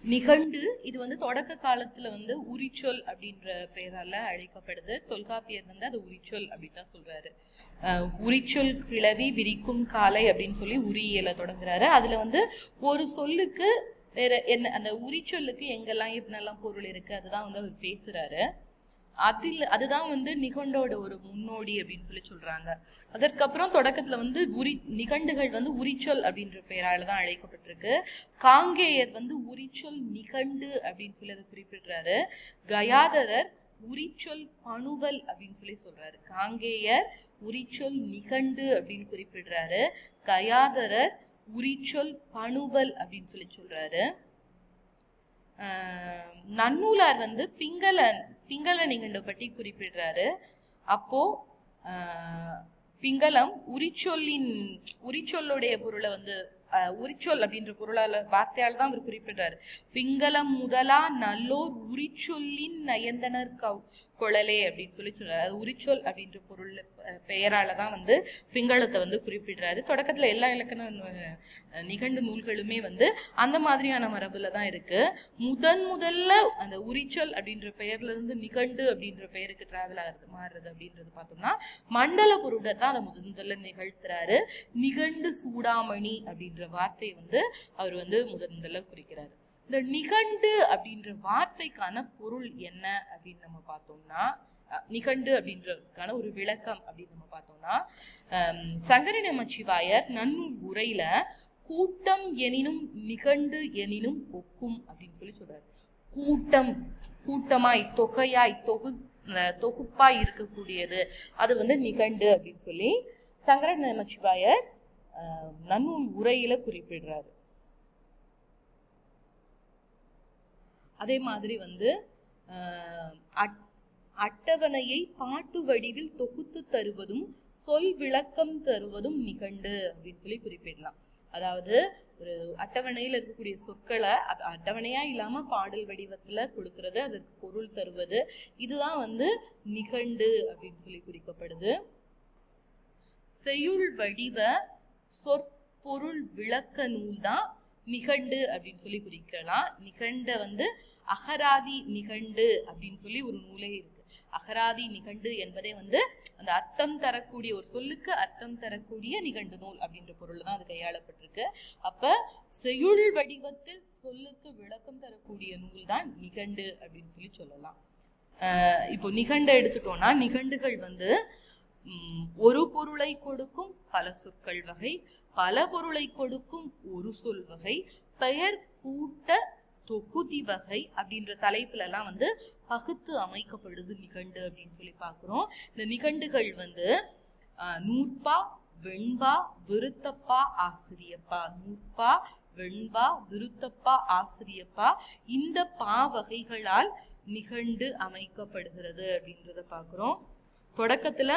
நிகண்டு இது வந்து தொடக்க காலத்துல வந்து உரிச்சொல் அப்படின்ற பெயரால அழைக்கப்படுது தொல்காப்பியர் வந்து அது உரிச்சொல் அப்படின்னு தான் சொல்றாரு அஹ் உரிச்சொல் கிளவி விரிக்கும் காலை அப்படின்னு சொல்லி உரியியல தொடங்குறாரு அதுல வந்து ஒரு சொல்லுக்கு வேற என்ன அந்த உரிச்சொல்லுக்கு எங்கெல்லாம் என்னெல்லாம் பொருள் இருக்கு அதுதான் வந்து அவர் பேசுறாரு அதில் அதுதான் வந்து நிகண்டோட ஒரு முன்னோடி அப்படின்னு சொல்லி சொல்றாங்க அதற்கப்புறம் தொடக்கத்துல வந்து உரி நிகண்டுகள் வந்து உரிச்சொல் அப்படின்ற பெயரால தான் அழைக்கப்பட்டிருக்கு காங்கேயர் வந்து உரிச்சொல் நிகண்டு அப்படின்னு சொல்லி அதை குறிப்பிடுறாரு கயாதரர் உரிச்சொல் பணுவல் அப்படின்னு சொல்லி சொல்றாரு காங்கேயர் உரிச்சொல் நிகண்டு அப்படின்னு குறிப்பிடுறாரு கயாதரர் உரிச்சொல் பணுவல் அப்படின்னு சொல்லி சொல்றாரு ஆஹ் நன்னூலார் வந்து பிங்கள பிங்கள நிகண்டு பற்றி குறிப்பிடுறாரு அப்போ ஆஹ் பிங்களம் உரிச்சொல்லின் உரிச்சொல்லுடைய பொருளை வந்து ஆஹ் உரிச்சொல் அப்படின்ற பொருளால வார்த்தையால் தான் அவர் குறிப்பிடுறாரு பிங்களம் முதலா நல்லோர் உரிச்சொல்லின் நயந்தனர் கவ் குழலே அப்படின்னு சொல்லி சொல்றாரு அது உரிச்சொல் அப்படின்ற பொருள் அஹ், பெயரால தான் வந்து பிங்களத்தை வந்து குறிப்பிடுறாரு தொடக்கத்துல எல்லா இலக்கண அஹ், நிகண்டு நூல்களுமே வந்து அந்த மாதிரியான மரபுல தான் இருக்கு முதன் முதல்ல அந்த உரிச்சொல் அப்படின்ற பெயர்ல இருந்து நிகண்டு அப்படின்ற பெயருக்கு டிராவல் ஆகுறது மாறுறது அப்படின்றது பார்த்தோம்னா மண்டல பொருளை தான் அதை முதன் முதல்ல நிகழ்த்துறாரு நிகண்டு சூடாமணி அப்படின்ற வார்த்தையை வந்து அவர் வந்து முதன் முதல்ல குறிக்கிறாரு இந்த நிகண்டு அப்படின்ற வார்த்தைக்கான பொருள் என்ன அப்படின்னு நம்ம பார்த்தோம்னா அஹ், நிகண்டு அப்படின்றதுக்கான ஒரு விளக்கம் அப்படின்னு நம்ம பார்த்தோம்னா ஹம், சங்கர நமச்சிவாயர் நன்னூல் உரையில கூட்டம் எனினும் நிகண்டு எனினும் ஒக்கும் அப்படின்னு சொல்லி சொல்றாரு கூட்டம் கூட்டமாய் தொகையாய் தொகு அஹ், தொகுப்பாய் இருக்கக்கூடியது அது வந்து நிகண்டு அப்படின்னு சொல்லி சங்கர நமச்சிவாயர் அஹ், நன்னூல் உரையில குறிப்பிடுறாரு அதே மாதிரி வந்து ஆஹ், அட்- அட்டவணையை பாட்டு வடிவில் தொகுத்து தருவதும் சொல் விளக்கம் தருவதும் நிகண்டு அப்படின்னு சொல்லி குறிப்பிடலாம் அதாவது ஒரு அட்டவணையில் இருக்கக்கூடிய சொற்களை அது அட்டவணையா இல்லாம பாடல் வடிவத்துல கொடுக்கறது அதற்கு பொருள் தருவது இதுதான் வந்து நிகண்டு அப்படின்னு சொல்லி குறிக்கப்படுது செய்யுள் வடிவ சொற்பொருள் விளக்க நூல் தான் நிகண்டு அப்படின்னு சொல்லி குறிக்கலாம் நிகண்ட வந்து அகராதி நிகண்டு அப்படின்னு சொல்லி ஒரு நூலே இருக்கு அகராதி நிகண்டு என்பதே வந்து அந்த அர்த்தம் தரக்கூடிய ஒரு சொல்லுக்கு அர்த்தம் தரக்கூடிய நிகண்டு நூல் அப்படின்ற பொருள் தான் அது கையாளப்பட்டிருக்கு அப்ப செய்யுள் வடிவத்தில் சொல்லுக்கு விளக்கம் தரக்கூடிய நூல் தான் நிகண்டு அப்படின்னு சொல்லி சொல்லலாம் ஆஹ் இப்போ நிகண்டை எடுத்துட்டோம்னா நிகண்டுகள் வந்து ம், ஒரு பொருளை கொடுக்கும் பல சொற்கள் வகை பல பொருளை கொடுக்கும் ஒரு சொல் வகை பெயர் கூட்ட தொகுதி வகை அப்படின்ற தலைப்புல எல்லாம் வந்து பகுத்து அமைக்கப்படுது நிகண்டு அப்படின்னு சொல்லி பார்க்கிறோம் இந்த நிகண்டுகள் வந்து ஆஹ், நூற்பா வெண்பா விருத்தப்பா ஆசிரியப்பா நூற்பா வெண்பா விருத்தப்பா ஆசிரியப்பா இந்த பா வகைகளால் நிகண்டு அமைக்கப்படுகிறது அப்படின்றத பார்க்கிறோம் தொடக்கத்துல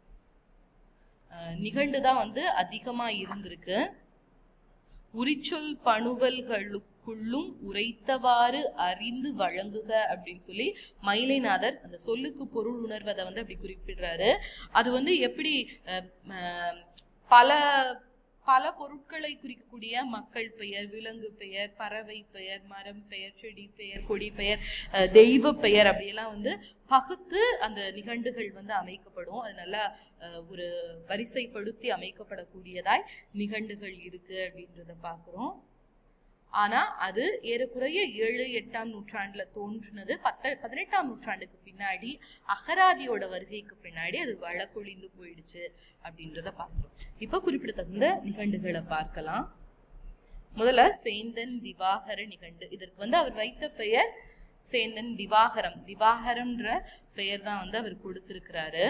அஹ், நிகண்டு தான் வந்து அதிகமா இருந்திருக்கு உரிச்சொல் பணுவல்களுக்குள்ளும் உரைத்தவாறு அறிந்து வழங்குக அப்படின்னு சொல்லி மயிலைநாதர் அந்த சொல்லுக்கு பொருள் உணர்வதை வந்து அப்படி குறிப்பிடுறாரு அது வந்து எப்படி அஹ், அஹ், பல பல பொருட்களை குறிக்கக்கூடிய மக்கள் பெயர் விலங்கு பெயர் பறவை பெயர் மரம் பெயர் செடி பெயர் கொடி பெயர் அஹ், தெய்வ பெயர் அப்படியெல்லாம் வந்து பகுத்து அந்த நிகண்டுகள் வந்து அமைக்கப்படும் அது நல்லா அஹ், ஒரு வரிசைப்படுத்தி அமைக்கப்படக்கூடியதாய் நிகண்டுகள் இருக்கு அப்படின்றத பார்க்கிறோம் ஆனா அது ஏறக்குறைய ஏழு எட்டாம் நூற்றாண்டுல தோன்றினது பத்த பதினெட்டாம் நூற்றாண்டுக்கு பின்னாடி அகராதியோட வருகைக்கு பின்னாடி அது வழக்கொழிந்து போயிடுச்சு அப்படின்றத பார்க்கிறோம் இப்ப குறிப்பிடத்தகுந்த நிகண்டுகளை பார்க்கலாம் முதல்ல சேந்தன் திவாகர நிகண்டு இதற்கு வந்து அவர் வைத்த பெயர் சேந்தன் திவாகரம் திவாகரம்ன்ற பெயர் தான் வந்து அவர் கொடுத்திருக்கிறாரு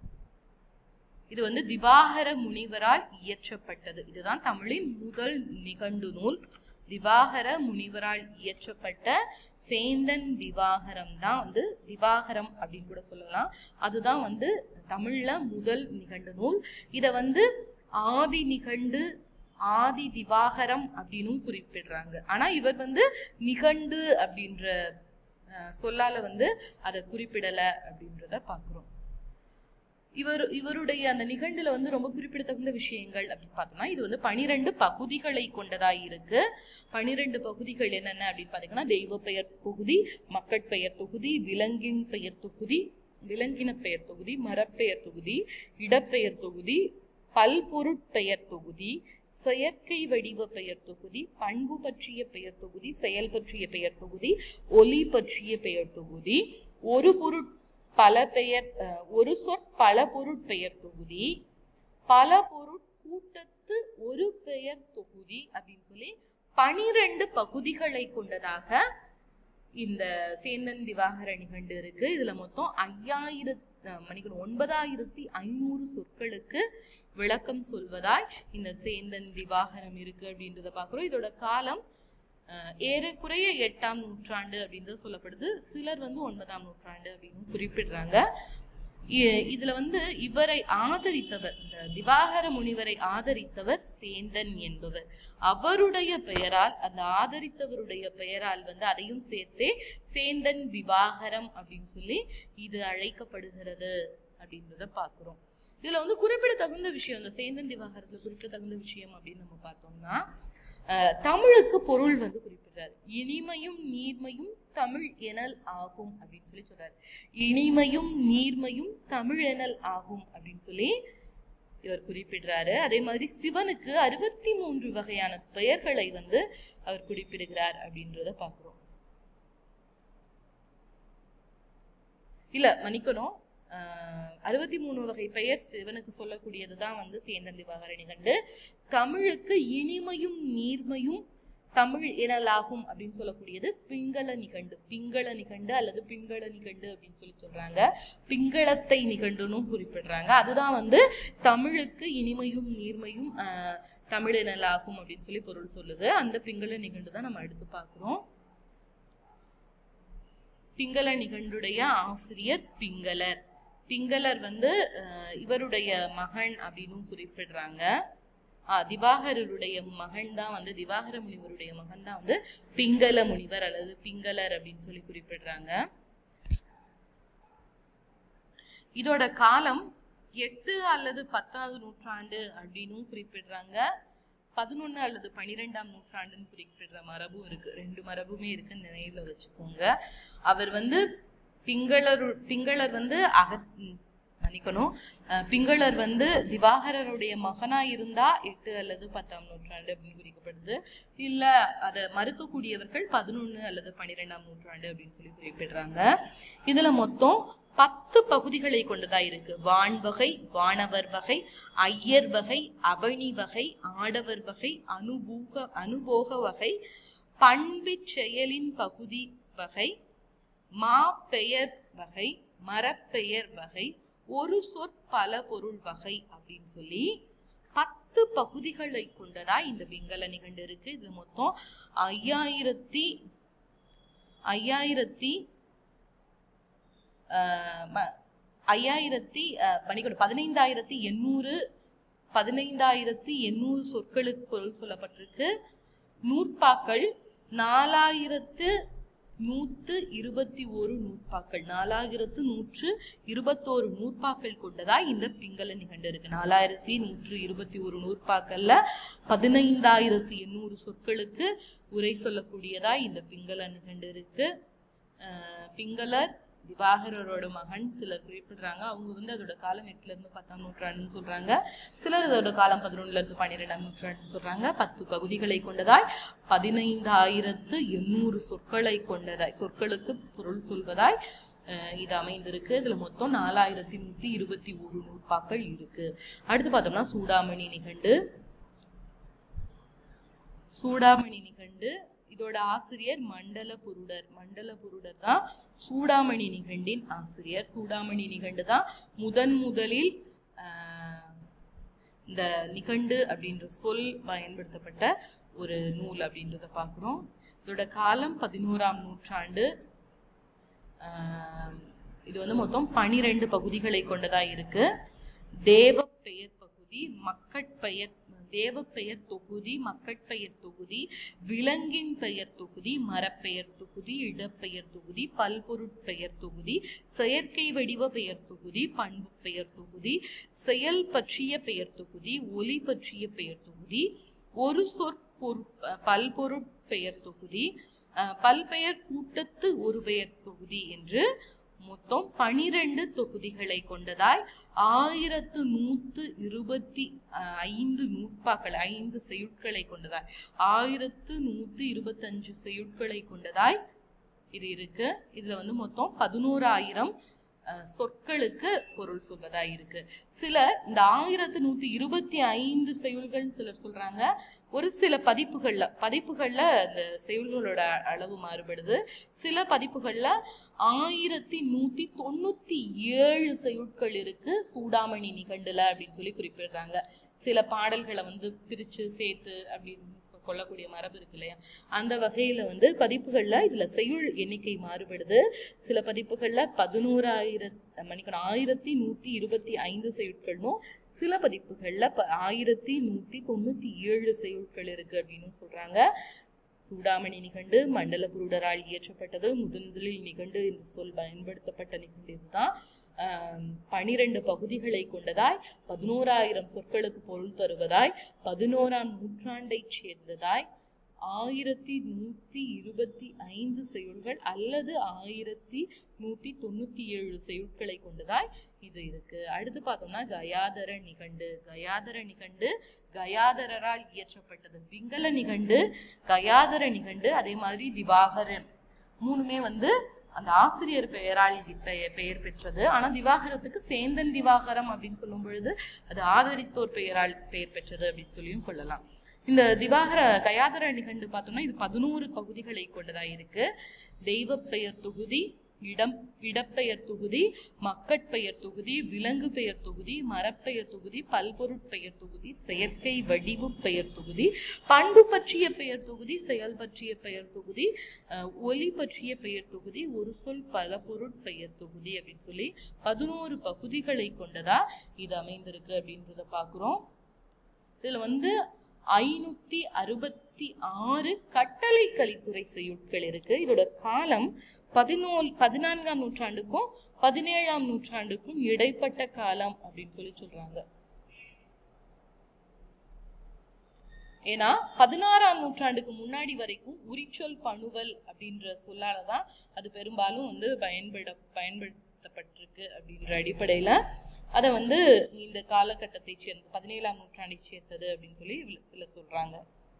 இது வந்து திவாகர முனிவரால் இயற்றப்பட்டது இதுதான் தமிழின் முதல் நிகண்டு நூல் திவாகர முனிவரால் இயற்றப்பட்ட சேந்தன் திவாகரம் தான் வந்து திவாகரம் அப்படின்னு கூட சொல்லலாம் அதுதான் வந்து தமிழ்ல முதல் நிகண்டு நூல் இத வந்து ஆதி நிகண்டு ஆதி திவாகரம் அப்படின்னும் குறிப்பிடுறாங்க ஆனா இவர் வந்து நிகண்டு அப்படின்ற அஹ், சொல்லால வந்து அதை குறிப்பிடல அப்படின்றத பாக்குறோம் இவர் இவருடைய அந்த நிகண்டுல வந்து ரொம்ப குறிப்பிடத்தகுந்த விஷயங்கள் அப்படின்னு பார்த்தோம்னா இது வந்து பனிரெண்டு பகுதிகளை கொண்டதா இருக்கு பனிரெண்டு பகுதிகள் என்னென்ன அப்படின்னு பார்த்தீங்கன்னா தெய்வ பெயர் தொகுதி மக்கட்பெயர் தொகுதி விலங்கின் பெயர் தொகுதி விலங்கின பெயர் தொகுதி மரப்பெயர் தொகுதி இடப்பெயர் தொகுதி பல்பொருட்பெயர் தொகுதி செயற்கை வடிவ பெயர் தொகுதி பண்பு பற்றிய பெயர் தொகுதி செயல் பற்றிய பெயர் தொகுதி ஒலி பற்றிய பெயர் தொகுதி ஒரு பொருட் பல பெயர் அஹ், ஒரு சொற் பல பொருட்பெயர் தொகுதி பல பொருட் கூட்டத்து ஒரு பெயர் தொகுதி அப்படின்னு சொல்லி பனிரெண்டு பகுதிகளை கொண்டதாக இந்த சேந்தன் திவாகர நிகண்டு இருக்கு இதுல மொத்தம் ஐயாயிரத்து மணிக்கணும் ஒன்பதாயிரத்தி ஐநூறு சொற்களுக்கு விளக்கம் சொல்வதாய் இந்த சேந்தன் திவாகரம் இருக்கு அப்படின்றத பார்க்கிறோம் இதோட காலம் அஹ், ஏறக்குறைய எட்டாம் நூற்றாண்டு அப்படின்றது சொல்லப்படுது சிலர் வந்து ஒன்பதாம் நூற்றாண்டு அப்படின்னு குறிப்பிடுறாங்க இ- இதுல வந்து இவரை ஆதரித்தவர் இந்த திவாகர முனிவரை ஆதரித்தவர் சேந்தன் என்பவர் அவருடைய பெயரால் அந்த ஆதரித்தவருடைய பெயரால் வந்து அதையும் சேர்த்தே சேந்தன் திவாகரம் அப்படின்னு சொல்லி இது அழைக்கப்படுகிறது அப்படின்றத பார்க்கிறோம் இதுல வந்து குறிப்பிடத்தகுந்த விஷயம் இந்த சேந்தன் திவாகரத்துல குறிப்பிடத்தகுந்த விஷயம் அப்படின்னு நம்ம பார்த்தோம்னா அஹ், தமிழுக்கு பொருள் வந்து குறிப்பிடுறாரு இனிமையும் நீர்மையும் தமிழ் எனல் ஆகும் அப்படின்னு சொல்லி சொல்றாரு இனிமையும் நீர்மையும் தமிழ் எனல் ஆகும் அப்படின்னு சொல்லி இவர் குறிப்பிடுறாரு அதே மாதிரி சிவனுக்கு அறுபத்தி மூன்று வகையான பெயர்களை வந்து அவர் குறிப்பிடுகிறார் அப்படின்றத பார்க்கிறோம் இல்ல மன்னிக்கணும் அறுபத்தி மூணு வகை பெயர் சிவனுக்கு சொல்லக்கூடியதுதான் வந்து சேந்தன் திவாகர நிகண்டு தமிழுக்கு இனிமையும் நீர்மையும் தமிழ் எனலாகும் அப்படின்னு சொல்லக்கூடியது பிங்கள நிகண்டு பிங்கள நிகண்டு அல்லது பிங்கள நிகண்டு அப்படின்னு சொல்லி சொல்றாங்க பிங்களத்தை நிகண்டுன்னு குறிப்பிடுறாங்க அதுதான் வந்து தமிழுக்கு இனிமையும் நீர்மையும் ஆஹ், தமிழ் எனலாகும் அப்படின்னு சொல்லி பொருள் சொல்லுது அந்த பிங்கள நிகண்டு தான் நம்ம அடுத்து பார்க்கிறோம் பிங்கள நிகண்டுடைய ஆசிரியர் பிங்களர் பிங்களர் வந்து அஹ், இவருடைய மகன் அப்படின்னு குறிப்பிடுறாங்க ஆஹ், திவாகரருடைய மகன் தான் வந்து திவாகர முனிவருடைய மகன் தான் வந்து பிங்கள முனிவர் அல்லது பிங்களர் அப்படின்னு சொல்லி குறிப்பிடுறாங்க இதோட காலம் எட்டு அல்லது பத்தாவது நூற்றாண்டு அப்படின்னும் குறிப்பிடுறாங்க பதினொன்னு அல்லது பன்னிரெண்டாம் நூற்றாண்டுன்னு குறிப்பிடுற மரபும் இருக்கு ரெண்டு மரபுமே இருக்கு நினைவுல வச்சுக்கோங்க அவர் வந்து பிங்களர் பிங்களர் வந்து அக ம், மன்னிக்கணும் அஹ், பிங்களர் வந்து திவாகரருடைய மகனா இருந்தா எட்டு அல்லது பத்தாம் நூற்றாண்டு அப்படின்னு குறிக்கப்படுது இல்ல அதை மறுக்கக்கூடியவர்கள் பதினொன்னு அல்லது பன்னிரெண்டாம் நூற்றாண்டு அப்படின்னு சொல்லி குறிப்பிடுறாங்க இதுல மொத்தம் பத்து பகுதிகளை கொண்டதா இருக்கு வான் வகை வானவர் வகை ஐயர் வகை அவனி வகை ஆடவர் வகை அனுபூக அனுபோக வகை பண்பிச் செயலின் பகுதி வகை மா பெயர் வகை மரப்பெயர் வகை ஒரு சொற் பல பொருள் வகை அப்படின்னு சொல்லி பத்து பகுதிகளை கொண்டதா இந்த பிங்கள நிகண்டு இருக்கு இது மொத்தம் ஐயாயிரத்தி ஐயாயிரத்தி ஆஹ் ம- ஐயாயிரத்தி ஆஹ் மன்னிக்கணும் பதினைந்தாயிரத்தி எண்ணூறு பதினைந்தாயிரத்தி எண்ணூறு சொற்களுக்கு பொருள் சொல்லப்பட்டிருக்கு நூற்பாக்கள் நாலாயிரத்து நூத்து இருபத்தி ஒரு நூற்பாக்கள் நாலாயிரத்து நூற்று இருபத்தோரு நூற்பாக்கள் கொண்டதா இந்த பிங்கள நிகண்டு இருக்கு நாலாயிரத்தி நூற்று இருபத்தி ஒரு நூற்பாக்கள்ல பதினைந்தாயிரத்தி எண்ணூறு சொற்களுக்கு உரை சொல்லக்கூடியதா இந்த பிங்கள நிகண்டு இருக்கு அஹ் பிங்களர் திவாகரரோட மகன் சிலர் குறிப்பிடுறாங்க அவங்க வந்து அதோட காலம் எட்டுல இருந்து பத்தாம் நூற்றாண்டுன்னு சொல்றாங்க சிலர் அதோட காலம் பதினொன்னுல இருந்து பன்னிரெண்டாம் நூற்றாண்டுன்னு சொல்றாங்க பத்து பகுதிகளை கொண்டதாய் பதினைந்தாயிரத்து எண்ணூறு சொற்களை கொண்டதாய் சொற்களுக்கு பொருள் சொல்வதாய் அஹ் இது அமைந்திருக்கு இதுல மொத்தம் நாலாயிரத்தி நூத்தி இருபத்தி ஒரு நூற்பாக்கள் இருக்கு அடுத்து பார்த்தோம்னா சூடாமணி நிகண்டு சூடாமணி நிகண்டு இதோட ஆசிரியர் மண்டல புருடர் மண்டல புருடர் தான் சூடாமணி நிகண்டின் ஆசிரியர் சூடாமணி நிகண்டு தான் முதன் முதலில் ஆஹ், இந்த நிகண்டு அப்படின்ற சொல் பயன்படுத்தப்பட்ட ஒரு நூல் அப்படின்றத பார்க்குறோம் இதோட காலம் பதினோராம் நூற்றாண்டு ஆஹ், இது வந்து மொத்தம் பனிரெண்டு பகுதிகளை கொண்டதா இருக்கு தேவ பெயர் பகுதி மக்கட்பெயர் தேவப்பெயர் தொகுதி மக்கட்பெயர் தொகுதி விலங்கின் பெயர் தொகுதி மரப்பெயர் தொகுதி இடப்பெயர் தொகுதி பல்பொருட்பெயர் தொகுதி செயற்கை வடிவ பெயர் தொகுதி பண்பு பெயர் தொகுதி செயல் பற்றிய பெயர் தொகுதி ஒலி பற்றிய பெயர் தொகுதி ஒரு சொற்பொரு பல்பொருட் பெயர் தொகுதி அஹ், பல்பெயர் கூட்டத்து ஒரு பெயர் தொகுதி என்று மொத்தம் பனிரெண்டு தொகுதிகளை கொண்டதாய் ஆயிரத்து நூத்து இருபத்தி அஹ், ஐந்து நூற்பாக்கள் ஐந்து செய்யுட்களை கொண்டதாய் ஆயிரத்து நூத்து இருபத்தஞ்சு செய்யுட்களை கொண்டதாய் இது இருக்கு இதுல வந்து மொத்தம் பதினோராயிரம் அஹ், சொற்களுக்கு பொருள் சொல்வதா இருக்கு சில இந்த ஆயிரத்து நூத்தி இருபத்தி ஐந்து செய்யுள்கள் சிலர் சொல்றாங்க ஒரு சில பதிப்புகள்ல பதிப்புகள்ல இந்த செய்யுள்களோட அளவு மாறுபடுது சில பதிப்புகள்ல ஆயிரத்தி நூத்தி தொண்ணூத்தி ஏழு செய்யுட்கள் இருக்கு சூடாமணி நிகண்டுல அப்படின்னு சொல்லி குறிப்பிடுறாங்க சில பாடல்களை வந்து பிரிச்சு சேர்த்து அப்படின்னு சொ- கொள்ளக்கூடிய மரபு இருக்கு இல்லையா அந்த வகையில வந்து பதிப்புகள்ல இதுல செய்யுள் எண்ணிக்கை மாறுபடுது சில பதிப்புகள்ல பதினோராயிரத்தி மன்னிக்கணும் ஆயிரத்தி நூத்தி இருபத்தி ஐந்து செய்யுட்களும் சில பதிப்புகள்ல ப- ஆயிரத்தி நூத்தி தொண்ணூத்தி ஏழு செய்யுட்கள் இருக்கு அப்படின்னு சொல்றாங்க சூடாமணி நிகண்டு மண்டல குருடரால் இயற்றப்பட்டது முதன்முதலில் நிகண்டு என்ற சொல் பயன்படுத்தப்பட்ட நிகண்டு இதுதான் ஆம், பனிரெண்டு பகுதிகளை கொண்டதாய் பதினோராயிரம் சொற்களுக்கு பொருள் தருவதாய் பதினோராம் நூற்றாண்டைச் சேர்ந்ததாய் ஆயிரத்தி நூத்தி இருபத்தி ஐந்து செய்யுள்கள் அல்லது ஆயிரத்தி நூத்தி தொண்ணூத்தி ஏழு செய்யுட்களை கொண்டதாய் இது இருக்கு அடுத்து பார்த்தோம்னா கயாதர நிகண்டு கயாதர நிகண்டு கயாதரரால் இயற்றப்பட்டது பிங்கள நிகண்டு கயாதர நிகண்டு அதே மாதிரி திவாகரன் மூணுமே வந்து அந்த ஆசிரியர் பெயரால் இது பெயர் பெயர் பெற்றது ஆனா திவாகரத்துக்கு சேந்தன் திவாகரம் அப்படின்னு சொல்லும் பொழுது அது ஆதரித்தோர் பெயரால் பெயர் பெற்றது அப்படின்னு சொல்லியும் கொள்ளலாம் இந்த திவாகர கயாதர நிகண்டு பார்த்தோம்னா இது பதினோரு பகுதிகளை கொண்டதா இருக்கு தெய்வ பெயர் தொகுதி இடம் இடப்பெயர் தொகுதி மக்கட்பெயர் தொகுதி விலங்கு பெயர் தொகுதி மரப்பெயர் தொகுதி பல்பொருட்பெயர் தொகுதி செயற்கை வடிவு பெயர் தொகுதி பண்பு பற்றிய பெயர் தொகுதி செயல் பற்றிய பெயர் தொகுதி அஹ், ஒலி பற்றிய பெயர் தொகுதி ஒரு சொல் பல பொருட்பெயர் தொகுதி அப்படின்னு சொல்லி பதினோரு பகுதிகளை கொண்டதா இது அமைந்திருக்கு அப்படின்றத பார்க்கிறோம் இதுல வந்து ஐநூத்தி அறுபத்தி ஆறு கட்டளை கலித்துறை செய்யுட்கள் இருக்கு இதோட காலம் பதினோல் பதினான்காம் நூற்றாண்டுக்கும் பதினேழாம் நூற்றாண்டுக்கும் இடைப்பட்ட காலம் அப்படின்னு சொல்லி சொல்றாங்க ஏன்னா பதினாறாம் நூற்றாண்டுக்கு முன்னாடி வரைக்கும் உரிச்சொல் பணுவல் அப்படின்ற சொல்லால தான் அது பெரும்பாலும் வந்து பயன்பட பயன்படுத்தப்பட்டிருக்கு அப்படின்ற அடிப்படையில அதை வந்து இந்த காலகட்டத்தை சேர்ந்த பதினேழாம் நூற்றாண்டை சேர்ந்தது அப்படின்னு சொல்லி இவ்ள- சிலர் சொல்றாங்க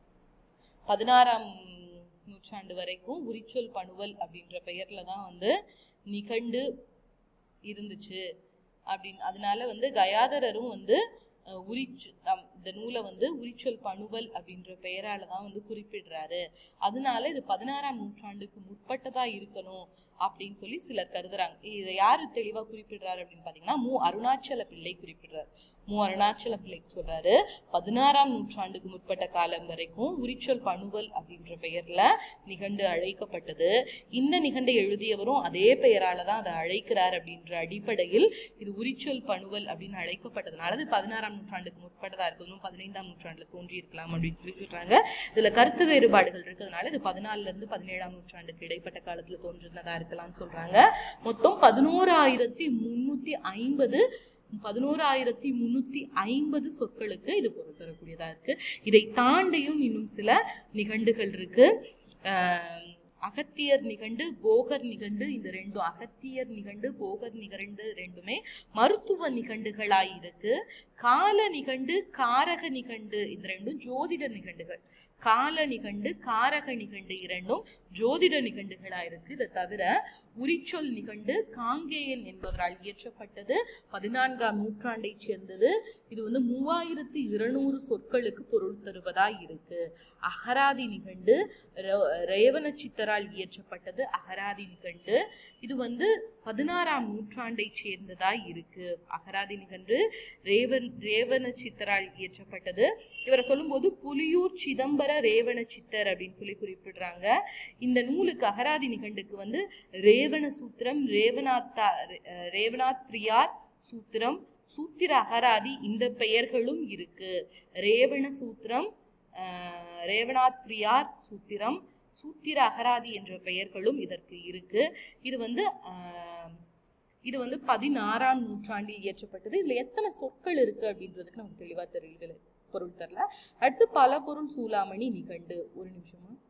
பதினாறாம் நூற்றாண்டு வரைக்கும் உரிச்சொல் பணுவல் அப்படின்ற பெயர்ல தான் வந்து நிகண்டு இருந்துச்சு அப்படின்னு அதனால வந்து கயாதரரும் வந்து அஹ், உரிச்சு தம்- இந்த நூலை வந்து உரிச்சொல் பணுவல் அப்படின்ற பெயரால தான் வந்து குறிப்பிடுறாரு அதனால இது பதினாறாம் நூற்றாண்டுக்கு முற்பட்டதா இருக்கணும் அப்படின்னு சொல்லி சிலர் கருதுறாங்க இதை யாரு தெளிவா குறிப்பிடுறாரு அப்படின்னு பாத்தீங்கன்னா மு அருணாச்சல பிள்ளை குறிப்பிடுறாரு மு அருணாச்சல பிள்ளை சொல்றாரு பதினாறாம் நூற்றாண்டுக்கு முற்பட்ட காலம் வரைக்கும் உரிச்சொல் பணுவல் அப்படின்ற பெயர்ல நிகண்டு அழைக்கப்பட்டது இந்த நிகண்டை எழுதியவரும் அதே பெயரால தான் அதை அழைக்கிறார் அப்படின்ற அடிப்படையில் இது உரிச்சொல் பணுவல் அப்படின்னு அழைக்கப்பட்டதுனால இது பதினாறாம் நூற்றாண்டுக்கு முற்பட்டதா இருக்கு இன்னும் பதினைந்தாம் நூற்றாண்டுல தோன்றி இருக்கலாம் அப்படின்னு சொல்லி சொல்றாங்க இதுல கருத்து வேறுபாடுகள் இருக்கிறதுனால இது பதினாலுல இருந்து பதினேழாம் நூற்றாண்டுக்கு இடைப்பட்ட காலத்துல தோன்றினதா இருக்கலாம்னு சொல்றாங்க மொத்தம் பதினோராயிரத்தி முன்னூத்தி ஐம்பது பதினோராயிரத்தி முன்னூத்தி ஐம்பது சொற்களுக்கு இது பொருள் தரக்கூடியதா இருக்கு இதை தாண்டியும் இன்னும் சில நிகண்டுகள் இருக்கு ஆஹ் அகத்தியர் நிகண்டு போகர் நிகண்டு இந்த ரெண்டும் அகத்தியர் நிகண்டு போகர் நிகண்டு ரெண்டுமே மருத்துவ நிகண்டுகளாய் இருக்கு கால நிகண்டு காரக நிகண்டு இந்த ரெண்டும் ஜோதிட நிகண்டுகள் கால நிகண்டு காரக நிகண்டு இரண்டும் ஜோதிட நிகண்டுகளா இருக்கு இதை தவிர உரிச்சொல் நிகண்டு காங்கேயன் என்பவரால் இயற்றப்பட்டது பதினான்காம் நூற்றாண்டை சேர்ந்தது இது வந்து மூவாயிரத்தி இருநூறு சொற்களுக்கு பொருள் தருவதாய் இருக்கு அகராதி நிகண்டு ர- ரேவண சித்தரால் இயற்றப்பட்டது அகராதி நிகண்டு இது வந்து பதினாறாம் நூற்றாண்டை சேர்ந்ததாய் இருக்கு அகராதி நிகண்டு ரேவன் ரேவண சித்தரால் இயற்றப்பட்டது இவரை சொல்லும்போது புலியூர் சிதம்பர ரேவண சித்தர் அப்படின்னு சொல்லி குறிப்பிடுறாங்க இந்த நூலுக்கு அகராதி நிகண்டுக்கு வந்து ரேவண சூத்திரம் ரேவநாத்தா ரே- ரேவணாத்ரியார் சூத்திரம் சூத்திர அகராதி இந்த பெயர்களும் இருக்கு ரேவண சூத்திரம் ஆஹ், ரேவணாத்ரியார் சூத்திரம் சூத்திர அகராதி என்ற பெயர்களும் இதற்கு இருக்கு இது வந்து ஆஹ், இது வந்து பதினாறாம் நூற்றாண்டில் இயற்றப்பட்டது இதுல எத்தனை சொற்கள் இருக்கு அப்படின்றதுக்கு நமக்கு தெளிவா தெரியல பொருள் தரல அடுத்து பல பொருள் சூலாமணி நிகண்டு ஒரு நிமிஷமா